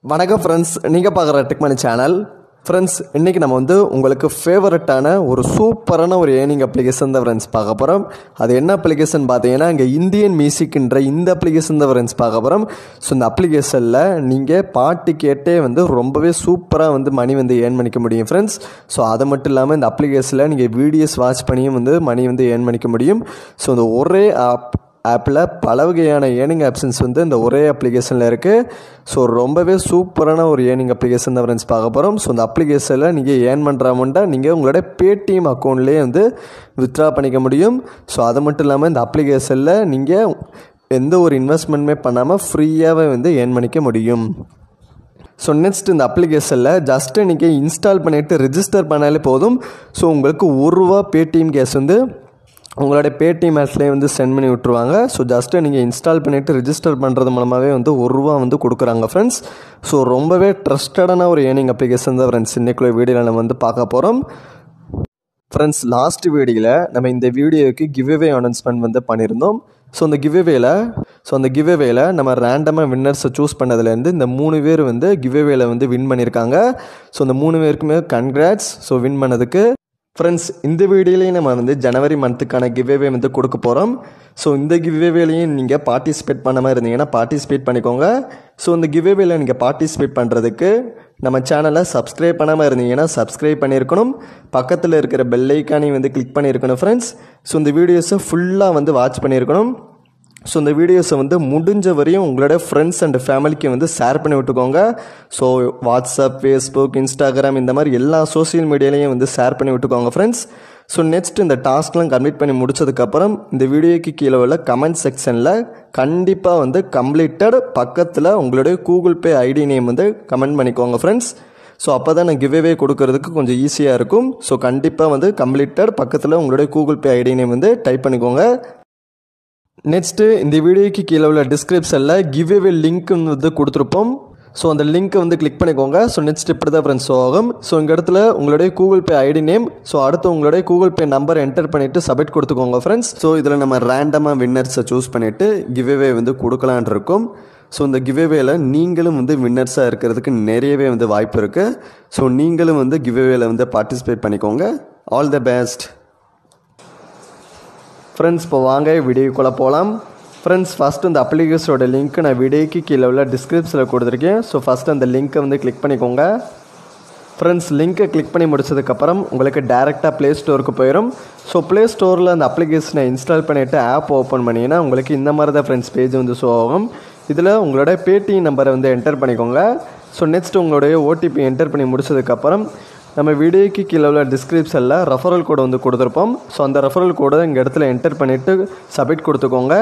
வணக்கம் ஃப்ரெண்ட்ஸ் நீங்கள் பார்க்குற டெக்மனி சேனல் ஃப்ரெண்ட்ஸ் இன்றைக்கி நம்ம வந்து உங்களுக்கு ஃபேவரட்டான ஒரு சூப்பரான ஒரு ஏர்னிங் அப்ளிகேஷன் தான் ஃப்ரெண்ட்ஸ் பார்க்க போகிறோம் அது என்ன அப்ளிகேஷன் பார்த்தீங்கன்னா இங்கே இந்தியன் மியூசிக்ன்ற இந்த அப்ளிகேஷன் தான் ஃப்ரெண்ட்ஸ் பார்க்க போகிறோம் ஸோ இந்த அப்ளிகேஷனில் நீங்கள் பாட்டு கேட்டே வந்து ரொம்பவே சூப்பராக வந்து மணி வந்து ஏர்ன் பண்ணிக்க முடியும் ஃப்ரெண்ட்ஸ் ஸோ அது மட்டும் இல்லாமல் இந்த அப்ளிகேஷனில் நீங்கள் வீடியோஸ் வாட்ச் பண்ணியும் வந்து மணி வந்து ஏர்ன் பண்ணிக்க முடியும் ஸோ இந்த ஒரே ஆப் ஆப்பில் பல வகையான ஏர்னிங் ஆப்ஷன்ஸ் வந்து இந்த ஒரே அப்ளிகேஷனில் இருக்குது ஸோ ரொம்பவே சூப்பரான ஒரு ஏர்னிங் அப்ளிகேஷன் தான் ஃப்ரெண்ட்ஸ் பார்க்க போகிறோம் ஸோ இந்த அப்ளிகேஷனில் நீங்கள் ஏர்ன் பண்ணுற அமௌண்ட்டை நீங்கள் உங்களோட பேடிஎம் அக்கௌண்ட்லேயே வந்து வித்ட்ரா பண்ணிக்க முடியும் ஸோ அது மட்டும் இல்லாமல் இந்த அப்ளிகேஷனில் நீங்கள் எந்த ஒரு இன்வெஸ்ட்மெண்ட்டுமே பண்ணாமல் ஃப்ரீயாகவே வந்து ஏர்ன் பண்ணிக்க முடியும் ஸோ நெக்ஸ்ட் இந்த அப்ளிகேஷனில் ஜஸ்ட்டு நீங்கள் இன்ஸ்டால் பண்ணிவிட்டு ரிஜிஸ்டர் பண்ணாலே போதும் ஸோ உங்களுக்கு ஒரு ரூபா பேடிஎம் கேஸ் வந்து உங்களோட பேடிஎம் ஆப்ஸ்லேயே வந்து சென்ட் பண்ணி விட்ருவாங்க ஸோ ஜஸ்ட்டு நீங்கள் இன்ஸ்டால் பண்ணிவிட்டு ரிஜிஸ்டர் பண்ணுறது மூலமாகவே வந்து ஒரு ரூபா வந்து கொடுக்குறாங்க ஃப்ரெண்ட்ஸ் ஸோ ரொம்பவே ட்ரஸ்டடான ஒரு ஏர்னிங் அப்ளிகேஷன் தான் ஃப்ரெண்ட்ஸ் இன்றைக்குள்ள வீடியோவில் நம்ம வந்து பார்க்க போகிறோம் ஃப்ரெண்ட்ஸ் லாஸ்ட் வீடியோவில் நம்ம இந்த வீடியோவுக்கு கிவ்அவே அனௌன்ஸ்மெண்ட் வந்து பண்ணியிருந்தோம் ஸோ அந்த கிவ்அவேல ஸோ அந்த கிவ்அவேல நம்ம ரேண்டமாக வின்னர்ஸை சூஸ் பண்ணதுலேருந்து இந்த மூணு பேர் வந்து கிவ்அவேல வந்து வின் பண்ணியிருக்காங்க ஸோ இந்த மூணு பேருக்குமே கன்க்ராட்ஸ் ஸோ வின் பண்ணதுக்கு ஃப்ரெண்ட்ஸ் இந்த வீடியோலையும் நம்ம வந்து ஜனவரி மந்த்துக்கான கிவ்அவே வந்து கொடுக்க போகிறோம் ஸோ இந்த கிவ்அவேலையும் நீங்கள் பார்ட்டிசிபேட் பண்ண மாதிரி இருந்தீங்கன்னா பார்ட்டிசிபேட் பண்ணிக்கோங்க ஸோ இந்த கிவ்அவேல நீங்கள் பார்ட்டிசிபேட் பண்ணுறதுக்கு நம்ம சேனலை சப்ஸ்கிரைப் பண்ணாமல் இருந்தீங்கன்னா சப்ஸ்கிரைப் பண்ணியிருக்கணும் பக்கத்தில் இருக்கிற பெல் ஐக்கானையும் வந்து கிளிக் பண்ணியிருக்கணும் ஃப்ரெண்ட்ஸ் ஸோ இந்த வீடியோஸை ஃபுல்லாக வந்து வாட்ச் பண்ணியிருக்கணும் ஸோ இந்த வீடியோஸை வந்து முடிஞ்ச வரையும் உங்களோட ஃப்ரெண்ட்ஸ் அண்ட் ஃபேமிலிக்கு வந்து ஷேர் பண்ணி விட்டுக்கோங்க ஸோ வாட்ஸ்அப் ஃபேஸ்புக் இன்ஸ்டாகிராம் இந்த மாதிரி எல்லா சோஷியல் மீடியாலையும் வந்து ஷேர் பண்ணி விட்டுக்கோங்க ஃப்ரெண்ட்ஸ் ஸோ நெக்ஸ்ட் இந்த டாஸ்க்லாம் கம்ப்ளீட் பண்ணி முடிச்சதுக்கப்புறம் இந்த வீடியோக்கு கீழே உள்ள கமெண்ட் செக்ஷனில் கண்டிப்பாக வந்து கம்ப்ளீட்டட் பக்கத்தில் உங்களுடைய கூகுள் பே ஐடி நேம் வந்து கமெண்ட் பண்ணிக்கோங்க ஃப்ரெண்ட்ஸ் ஸோ அப்போ தான் நான் கிவ்அவே கொடுக்கறதுக்கு கொஞ்சம் ஈஸியாக இருக்கும் ஸோ கண்டிப்பாக வந்து கம்ப்ளீட்டட் பக்கத்தில் உங்களுடைய கூகுள் பே ஐடி நேம் வந்து டைப் பண்ணிக்கோங்க நெக்ஸ்ட்டு இந்த வீடியோக்கு கீழே உள்ள டிஸ்கிரிப்ஷனில் கிவ்அவே லிங்க் வந்து கொடுத்துருப்போம் ஸோ அந்த லிங்க்கை வந்து கிளிக் பண்ணிக்கோங்க ஸோ நெக்ஸ்ட் இப்படி தான் ஃப்ரெண்ட்ஸ் ஆகும் ஸோ இந்த இடத்துல உங்களுடைய Google Pay ID name so அடுத்து உங்களுடைய கூகுள் பே நம்பர் என்டர் பண்ணிவிட்டு சப்மிட் கொடுத்துக்கோங்க ஃப்ரெண்ட்ஸ் ஸோ இதில் நம்ம ரேண்டமாக வின்னர்ஸை சூஸ் பண்ணிவிட்டு கிவ்அவே வந்து கொடுக்கலான் இருக்கும் ஸோ இந்த கிவ்அவேல நீங்களும் வந்து வின்னர்ஸாக இருக்கிறதுக்கு நிறையவே வந்து வாய்ப்பு இருக்குது ஸோ நீங்களும் வந்து கிவ்அவேல வந்து பார்ட்டிசிபேட் பண்ணிக்கோங்க ஆல் த பெஸ்ட் ஃப்ரெண்ட்ஸ் இப்போ வாங்க வீடியோக்குள்ளே போகலாம் ஃப்ரெண்ட்ஸ் ஃபஸ்ட்டு இந்த அப்ளிகேஷனோட லிங்க் நான் வீடியோக்கு கீழே உள்ள டிஸ்கிரிப்ஷனில் கொடுத்துருக்கேன் ஸோ ஃபஸ்ட்டு அந்த லிங்க்கை வந்து கிளிக் பண்ணிக்கோங்க ஃப்ரெண்ட்ஸ் லிங்க்கை கிளிக் பண்ணி முடிச்சதுக்கப்புறம் உங்களுக்கு டேரெக்டாக ப்ளே ஸ்டோருக்கு போயிடும் ஸோ ப்ளே ஸ்டோரில் அந்த அப்ளிகேஷனை இன்ஸ்டால் பண்ணிவிட்டு ஆப் ஓப்பன் பண்ணிங்கன்னா உங்களுக்கு இந்த மாதிரி தான் ஃப்ரெண்ட்ஸ் பேஜ் வந்து ஷோ ஆகும் இதில் உங்களோட பேடிஎம் நம்பரை வந்து என்டர் பண்ணிக்கோங்க ஸோ நெக்ஸ்ட் உங்களுடைய ஓடிபி என்டர் பண்ணி முடிச்சதுக்கப்புறம் நம்ம வீடியோக்கு கீழே உள்ள டிஸ்கிரிப்ஷனில் ரெஃபரல் கோடு வந்து கொடுத்துருப்போம் ஸோ அந்த ரெஃபரல் கோடை இங்கே இடத்துல என்டர் பண்ணிவிட்டு சப்மிட் கொடுத்துக்கோங்க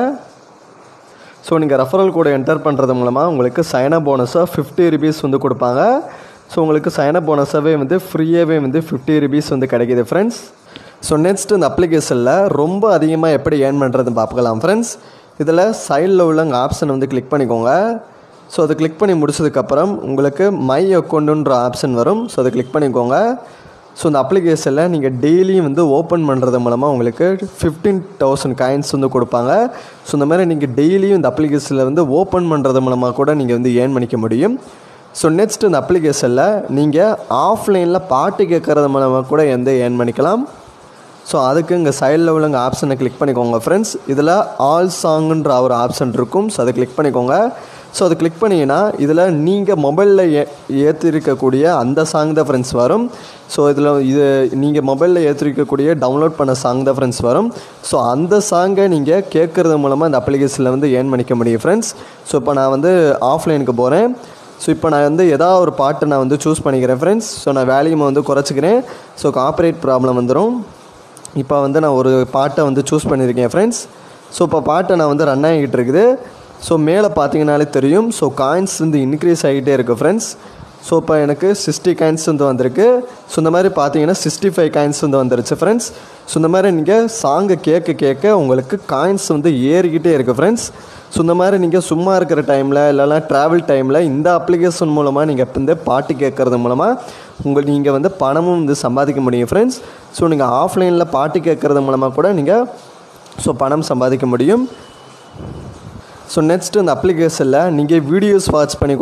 ஸோ நீங்கள் ரெஃபரல் கோடை என்டர் பண்ணுறது மூலமாக உங்களுக்கு சைனப் போனஸாக ஃபிஃப்டி ருபீஸ் வந்து கொடுப்பாங்க ஸோ உங்களுக்கு சைனப் போனஸாகவே வந்து ஃப்ரீயாகவே வந்து ஃபிஃப்டி ருபீஸ் வந்து கிடைக்கிது ஃப்ரெண்ட்ஸ் ஸோ நெக்ஸ்ட் இந்த அப்ளிகேஷனில் ரொம்ப அதிகமாக எப்படி ஏர்ன் பண்ணுறதுன்னு பார்க்கலாம் ஃப்ரெண்ட்ஸ் இதில் சைடில் உள்ள ஆப்ஷன் வந்து கிளிக் பண்ணிக்கோங்க ஸோ அதை கிளிக் பண்ணி முடிச்சதுக்கப்புறம் உங்களுக்கு மை அக்கௌண்ட்டுன்ற ஆப்ஷன் வரும் ஸோ அதை கிளிக் பண்ணிக்கோங்க ஸோ இந்த அப்ளிகேஷனில் நீங்கள் டெய்லியும் வந்து ஓப்பன் பண்ணுறது மூலமாக உங்களுக்கு ஃபிஃப்டீன் தௌசண்ட் காயின்ஸ் வந்து கொடுப்பாங்க ஸோ இந்த மாதிரி நீங்கள் டெய்லியும் இந்த அப்ளிகேஷனில் வந்து ஓப்பன் பண்ணுறது மூலமாக கூட நீங்கள் வந்து ஏர்ன் பண்ணிக்க முடியும் ஸோ நெக்ஸ்ட் இந்த அப்ளிகேஷனில் நீங்கள் ஆஃப்லைனில் பாட்டு கேட்குறது மூலமாக கூட எந்த ஏர்ன் பண்ணிக்கலாம் ஸோ அதுக்கு இங்கே சைடில் உள்ள ஆப்ஷனை கிளிக் பண்ணிக்கோங்க ஃப்ரெண்ட்ஸ் இதில் ஆல் சாங்குன்ற ஒரு ஆப்ஷன் இருக்கும் ஸோ அதை கிளிக் பண்ணிக்கோங்க ஸோ அதை கிளிக் பண்ணிங்கன்னா இதில் நீங்கள் மொபைலில் ஏ ஏற்றிருக்கக்கூடிய அந்த சாங் தான் ஃப்ரெண்ட்ஸ் வரும் ஸோ இதில் இது நீங்கள் மொபைலில் ஏற்றிருக்கக்கூடிய டவுன்லோட் பண்ண சாங் தான் ஃப்ரெண்ட்ஸ் வரும் ஸோ அந்த சாங்கை நீங்கள் கேட்குறது மூலமாக இந்த அப்ளிகேஷனில் வந்து ஏர்ன் பண்ணிக்க முடியும் ஃப்ரெண்ட்ஸ் ஸோ இப்போ நான் வந்து ஆஃப்லைனுக்கு போகிறேன் ஸோ இப்போ நான் வந்து ஏதாவது ஒரு பாட்டை நான் வந்து சூஸ் பண்ணிக்கிறேன் ஃப்ரெண்ட்ஸ் ஸோ நான் வேல்யூமை வந்து குறைச்சிக்கிறேன் ஸோ காப்பரேட் ப்ராப்ளம் வந்துடும் இப்போ வந்து நான் ஒரு பாட்டை வந்து சூஸ் பண்ணியிருக்கேன் ஃப்ரெண்ட்ஸ் ஸோ இப்போ பாட்டை நான் வந்து ரன் ஆகிக்கிட்டு இருக்குது ஸோ மேலே பார்த்தீங்கனாலே தெரியும் ஸோ காயின்ஸ் வந்து இன்க்ரீஸ் ஆகிட்டே இருக்குது ஃப்ரெண்ட்ஸ் ஸோ இப்போ எனக்கு சிக்ஸ்டி காயின்ஸ் வந்து வந்திருக்கு ஸோ இந்த மாதிரி பார்த்தீங்கன்னா சிக்ஸ்டி ஃபைவ் காயின்ஸ் வந்து வந்துருச்சு ஃப்ரெண்ட்ஸ் ஸோ இந்த மாதிரி நீங்கள் சாங்கை கேட்க கேட்க உங்களுக்கு காயின்ஸ் வந்து ஏறிக்கிட்டே இருக்குது ஃப்ரெண்ட்ஸ் ஸோ இந்த மாதிரி நீங்கள் சும்மா இருக்கிற டைமில் இல்லைனா ட்ராவல் டைமில் இந்த அப்ளிகேஷன் மூலமாக நீங்கள் இப்போ இந்த பாட்டு கேட்குறது மூலமாக உங்கள் நீங்கள் வந்து பணமும் வந்து சம்பாதிக்க முடியும் ஃப்ரெண்ட்ஸ் ஸோ நீங்கள் ஆஃப்லைனில் பாட்டு கேட்குறது மூலமாக கூட நீங்கள் ஸோ பணம் சம்பாதிக்க முடியும் ஸோ நெக்ஸ்ட் இந்த அப்ளிகேஷனில் நீங்கள் வீடியோஸ் வாட்ச் பண்ணி கூட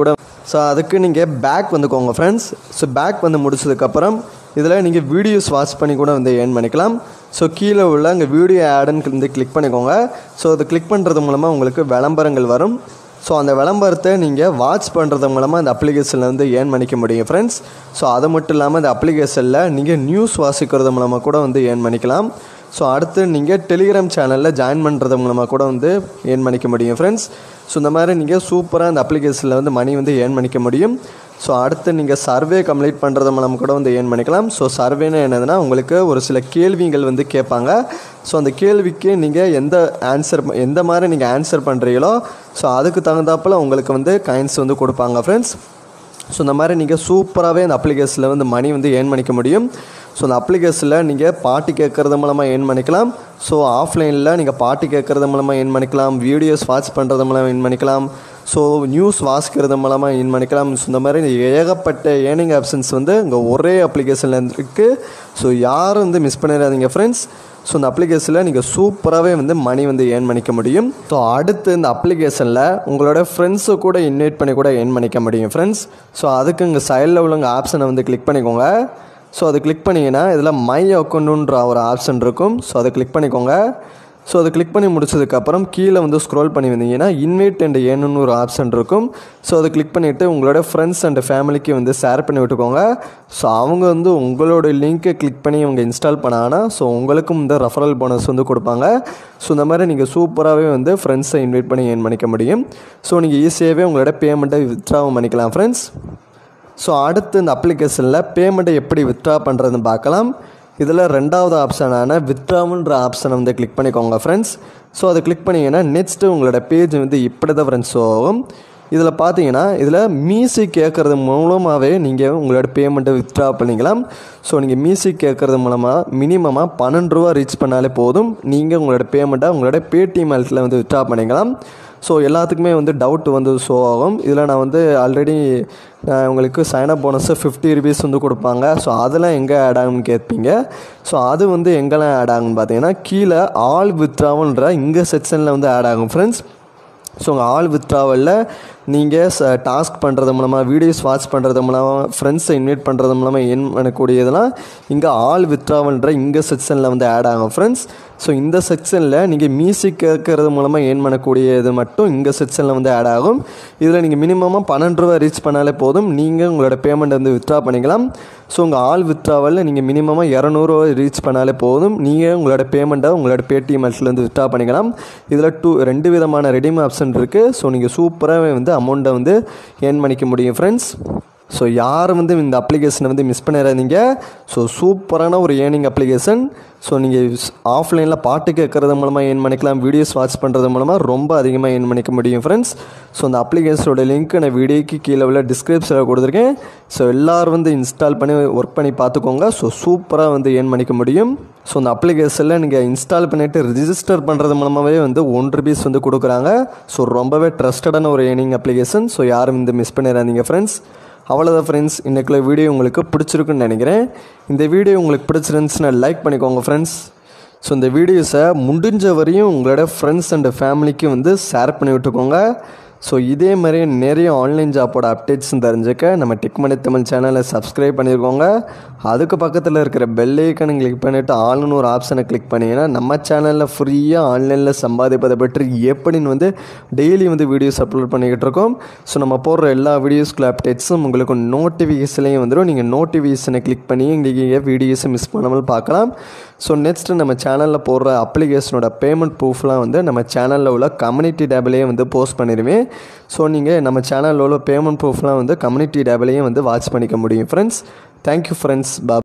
ஸோ அதுக்கு நீங்கள் பேக் வந்துக்கோங்க ஃப்ரெண்ட்ஸ் ஸோ பேக் வந்து முடிச்சதுக்கப்புறம் இதில் நீங்கள் வீடியோஸ் வாட்ச் பண்ணி கூட வந்து ஏர்ன் பண்ணிக்கலாம் ஸோ கீழே உள்ள அங்கே வீடியோ ஆடுன்னு வந்து கிளிக் பண்ணிக்கோங்க ஸோ அது கிளிக் பண்ணுறது மூலமாக உங்களுக்கு விளம்பரங்கள் வரும் ஸோ அந்த விளம்பரத்தை நீங்கள் வாட்ச் பண்ணுறது மூலமாக அந்த அப்ளிகேஷனில் வந்து ஏர்ன் பண்ணிக்க முடியும் ஃப்ரெண்ட்ஸ் ஸோ அது மட்டும் இல்லாமல் அந்த அப்ளிகேஷனில் நீங்கள் நியூஸ் வாசிக்கிறது மூலமாக கூட வந்து ஏர்ன் பண்ணிக்கலாம் ஸோ அடுத்து நீங்கள் டெலிகிராம் சேனலில் ஜாயின் பண்ணுறது மூலமாக கூட வந்து ஏர்ன் பண்ணிக்க முடியும் ஃப்ரெண்ட்ஸ் ஸோ இந்த மாதிரி நீங்கள் சூப்பராக அந்த அப்ளிகேஷனில் வந்து மணி வந்து ஏர்ன் பண்ணிக்க முடியும் ஸோ அடுத்து நீங்கள் சர்வே கம்ப்ளீட் பண்ணுறது மூலம் கூட வந்து ஏர்ன் பண்ணிக்கலாம் ஸோ சர்வேன்னு என்னதுன்னா உங்களுக்கு ஒரு சில கேள்விகள் வந்து கேட்பாங்க ஸோ அந்த கேள்விக்கு நீங்கள் எந்த ஆன்சர் எந்த மாதிரி நீங்கள் ஆன்சர் பண்ணுறீங்களோ ஸோ அதுக்கு தகுந்தாப்பில் உங்களுக்கு வந்து காயின்ஸ் வந்து கொடுப்பாங்க ஃப்ரெண்ட்ஸ் ஸோ இந்த மாதிரி நீங்கள் சூப்பராகவே அந்த அப்ளிகேஷனில் வந்து மணி வந்து ஏர்ன் பண்ணிக்க முடியும் ஸோ அந்த அப்ளிகேஷனில் நீங்கள் பாட்டு கேட்குறது மூலமாக ஏர்ன் பண்ணிக்கலாம் ஸோ ஆஃப்லைனில் நீங்கள் பாட்டு கேட்குறது மூலமாக ஏர்ன் பண்ணிக்கலாம் வீடியோஸ் வாட்ச் பண்ணுறது மூலமாக ஏர்ன் பண்ணிக்கலாம் ஸோ நியூஸ் வாசிக்கிறது மூலமாக ஏர்ன் பண்ணிக்கலாம் ஸோ இந்த மாதிரி ஏகப்பட்ட ஏர்னிங் ஆப்ஷன்ஸ் வந்து இங்கே ஒரே அப்ளிகேஷனில் இருக்குது ஸோ யாரும் வந்து மிஸ் பண்ணிடாதீங்க ஃப்ரெண்ட்ஸ் ஸோ இந்த அப்ளிகேஷனில் நீங்கள் சூப்பராகவே வந்து மணி வந்து ஏர்ன் பண்ணிக்க முடியும் ஸோ அடுத்து இந்த அப்ளிகேஷனில் உங்களோட ஃப்ரெண்ட்ஸை கூட இன்வைட் பண்ணி கூட ஏர்ன் பண்ணிக்க முடியும் ஃப்ரெண்ட்ஸ் ஸோ அதுக்கு இங்கே சைடில் உள்ளவங்க ஆப்ஷனை வந்து கிளிக் பண்ணிக்கோங்க ஸோ அதை கிளிக் பண்ணிங்கன்னா இதில் மை அக்கௌண்ட்டுன்ற ஒரு ஆப்ஷன் இருக்கும் ஸோ அதை கிளிக் பண்ணிக்கோங்க ஸோ அதை கிளிக் பண்ணி முடிச்சதுக்கப்புறம் கீழே வந்து ஸ்க்ரோல் பண்ணி வந்தீங்கன்னா இன்வைட் அண்ட் ஏன்னு ஒரு ஆப்ஷன் இருக்கும் ஸோ அதை கிளிக் பண்ணிவிட்டு உங்களோட ஃப்ரெண்ட்ஸ் அண்ட் ஃபேமிலிக்கு வந்து ஷேர் பண்ணி விட்டுக்கோங்க ஸோ அவங்க வந்து உங்களோட லிங்க்கை கிளிக் பண்ணி அவங்க இன்ஸ்டால் பண்ணாங்கன்னா ஸோ உங்களுக்கும் இந்த ரெஃபரல் போனஸ் வந்து கொடுப்பாங்க ஸோ இந்த மாதிரி நீங்கள் சூப்பராகவே வந்து ஃப்ரெண்ட்ஸை இன்வைட் பண்ணி ஏர்ன் பண்ணிக்க முடியும் ஸோ நீங்கள் ஈஸியாகவே உங்களோட பேமெண்ட்டை வித்ட்ராவும் பண்ணிக்கலாம் ஃப்ரெண்ட்ஸ் ஸோ அடுத்து இந்த அப்ளிகேஷனில் பேமெண்ட்டை எப்படி வித்ட்ரா பண்ணுறதுன்னு பார்க்கலாம் இதில் ரெண்டாவது ஆப்ஷனான வித்ட்ராவுன்ற ஆப்ஷனை வந்து கிளிக் பண்ணிக்கோங்க ஃப்ரெண்ட்ஸ் ஸோ அதை கிளிக் பண்ணிங்கன்னா நெக்ஸ்ட்டு உங்களோட பேஜ் வந்து இப்படி தான் ஃப்ரெண்ட்ஸ் ஆகும் இதில் பார்த்தீங்கன்னா இதில் மியூசிக் கேட்குறது மூலமாகவே நீங்கள் உங்களோட பேமெண்ட்டை வித்ட்ரா பண்ணிக்கலாம் ஸோ நீங்கள் மியூசிக் கேட்குறது மூலமாக மினிமமாக பன்னெண்டு ரூபா ரீச் பண்ணாலே போதும் நீங்கள் உங்களோட பேமெண்ட்டை உங்களோட பேடிஎம் அல்ட்டில் வந்து வித்ட்ரா பண்ணிக்கலாம் ஸோ எல்லாத்துக்குமே வந்து டவுட் வந்து ஷோ ஆகும் இதில் நான் வந்து ஆல்ரெடி உங்களுக்கு சைனப் போனஸு ஃபிஃப்டி ருபீஸ் வந்து கொடுப்பாங்க ஸோ அதெல்லாம் எங்கே ஆட் ஆகும்னு கேட்பீங்க ஸோ அது வந்து எங்கெல்லாம் ஆட் ஆகும்னு பார்த்தீங்கன்னா கீழே ஆல் வித்ட்ராவல்ன்ற இங்கே செக்ஷனில் வந்து ஆட் ஆகும் ஃப்ரெண்ட்ஸ் ஸோ உங்கள் ஆல் வித்ட்ராவலில் நீங்கள் ச டாஸ்க் பண்ணுறது மூலமாக வீடியோஸ் வாட்ச் பண்ணுறது மூலமாக ஃப்ரெண்ட்ஸை இன்வைட் பண்ணுறது மூலமாக என் பண்ணக்கூடியதெல்லாம் இங்கே ஆல் வித்ட்ராவல்ன்ற இங்கே செக்ஷனில் வந்து ஆட் ஆகும் ஃப்ரெண்ட்ஸ் ஸோ இந்த செக்ஷனில் நீங்கள் மியூசிக் கேட்கறது மூலமாக ஏர்ன் பண்ணக்கூடியது மட்டும் இங்கே செக்ஷனில் வந்து ஆட் ஆகும் இதில் நீங்கள் மினிமமாக பன்னெண்டு ரூபா ரீச் பண்ணாலே போதும் நீங்கள் உங்களோட பேமெண்ட் வந்து வித்ட்ரா பண்ணிக்கலாம் ஸோ உங்கள் ஆல் வித்ட்ராவலில் நீங்கள் மினிமமாக இரநூறுவா ரீச் பண்ணாலே போதும் நீங்கள் உங்களோட பேமெண்ட்டை உங்களோட பேடிஎம் அல்ட்லேருந்து வித்ட்ரா பண்ணிக்கலாம் இதில் டூ ரெண்டு விதமான ரெடீம் ஆப்ஷன் இருக்குது ஸோ நீங்கள் சூப்பராக வந்து அமௌண்ட்டை வந்து ஏர்ன் பண்ணிக்க முடியும் ஃப்ரெண்ட்ஸ் ஸோ யாரும் வந்து இந்த அப்ளிகேஷனை வந்து மிஸ் பண்ணிடாதீங்க ஸோ சூப்பரான ஒரு ஏர்னிங் அப்ளிகேஷன் ஸோ நீங்கள் ஆஃப்லைனில் பாட்டு கேட்குறது மூலமாக ஏர்ன் பண்ணிக்கலாம் வீடியோஸ் வாட்ச் பண்ணுறது மூலமாக ரொம்ப அதிகமாக ஏர்ன் பண்ணிக்க முடியும் ஃப்ரெண்ட்ஸ் ஸோ அந்த அப்ளிகேஷனோட லிங்க் நான் வீடியோக்கு கீழே உள்ள டிஸ்கிரிப்ஷனில் கொடுத்துருக்கேன் ஸோ எல்லோரும் வந்து இன்ஸ்டால் பண்ணி ஒர்க் பண்ணி பார்த்துக்கோங்க ஸோ சூப்பராக வந்து ஏர்ன் பண்ணிக்க முடியும் ஸோ அந்த அப்ளிகேஷனில் நீங்கள் இன்ஸ்டால் பண்ணிவிட்டு ரிஜிஸ்டர் பண்ணுறது மூலமாகவே வந்து ஒன் ருபீஸ் வந்து கொடுக்குறாங்க ஸோ ரொம்பவே ட்ரஸ்டடான ஒரு ஏர்னிங் அப்ளிகேஷன் ஸோ யாரும் இந்த மிஸ் பண்ணிடாதீங்க ஃப்ரெண்ட்ஸ் அவ்வளோதான் ஃப்ரெண்ட்ஸ் இன்றைக்குள்ள வீடியோ உங்களுக்கு பிடிச்சிருக்குன்னு நினைக்கிறேன் இந்த வீடியோ உங்களுக்கு பிடிச்சிருந்துச்சுன்னா லைக் பண்ணிக்கோங்க ஃப்ரெண்ட்ஸ் ஸோ இந்த வீடியோஸை முடிஞ்ச வரையும் உங்களோட ஃப்ரெண்ட்ஸ் அண்ட் ஃபேமிலிக்கு வந்து ஷேர் பண்ணி விட்டுக்கோங்க ஸோ இதே மாதிரி நிறைய ஆன்லைன் ஜாப்போட அப்டேட்ஸ் தெரிஞ்சுக்க நம்ம டெக்மணி தமிழ் சேனலை சப்ஸ்கிரைப் பண்ணியிருக்கோங்க அதுக்கு பக்கத்தில் இருக்கிற பெல் ஐக்கனை கிளிக் பண்ணிவிட்டு ஆல்னு ஒரு ஆப்ஷனை கிளிக் பண்ணிங்கன்னா நம்ம சேனலில் ஃப்ரீயாக ஆன்லைனில் சம்பாதிப்பதை பற்றி எப்படின்னு வந்து டெய்லி வந்து வீடியோஸ் அப்லோட் பண்ணிக்கிட்டு இருக்கோம் ஸோ நம்ம போடுற எல்லா வீடியோஸ்குள்ள அப்டேட்ஸும் உங்களுக்கு நோட்டிஃபிகேஷன்லையும் வந்துடும் நீங்கள் நோட்டிஃபிகேஷனை கிளிக் பண்ணி நீங்கள் வீடியோஸை மிஸ் பண்ணாமல் பார்க்கலாம் ஸோ நெக்ஸ்ட்டு நம்ம சேனலில் போடுற அப்ளிகேஷனோட பேமெண்ட் ப்ரூஃப்லாம் வந்து நம்ம சேனலில் உள்ள கம்யூனிட்டி டேப்லேயே வந்து போஸ்ட் பண்ணிடுவேன் ஸோ நீங்கள் நம்ம சேனலில் உள்ள பேமெண்ட் ப்ரூஃப்லாம் வந்து கம்யூனிட்டி டேப்லேயும் வந்து வாட்ச் பண்ணிக்க முடியும் ஃப்ரெண்ட்ஸ் தேங்க்யூ ஃப்ரெண்ட்ஸ் பா